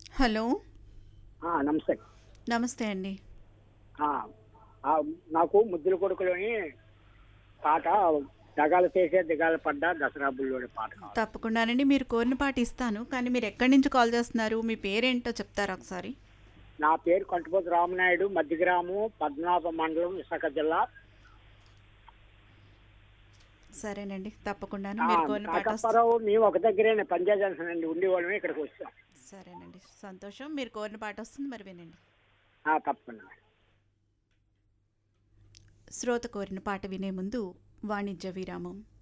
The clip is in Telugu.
హలో ఆ, నమస్తే నమస్తే అండి ఆ, ఆ, నాకు ముద్దుల కొడుకులోని పాట దగాలు చేసే దిగాలు పడ్డ దసరా బుల్లోని పాట కావాలి తప్పకుండానండి మీరు కోరిన పాట ఇస్తాను కానీ మీరు ఎక్కడి నుంచి కాల్ చేస్తున్నారు మీ పేరేంటో చెప్తారా ఒకసారి నా పేరు కంటిపోతు రామనాయుడు మధ్యగ్రామం పద్మనాభ మండలం విశాఖ జిల్లా సరేనండి తప్పకుండాను ఆ, మీరు కోరిన పాట వస్తుంది కాకప్పారావు మేము ఒక దగ్గరే పంజాబ్ జంక్షన్ అండి ఉండేవాళ్ళమే ఇక్కడికి వచ్చాం సరేనండి సంతోషం మీరు కోరిన పాట వస్తుంది మరి వినండి ఆ, తప్పకుండా శ్రోత కోరిన పాట వినే ముందు వాణిజ్య విరామం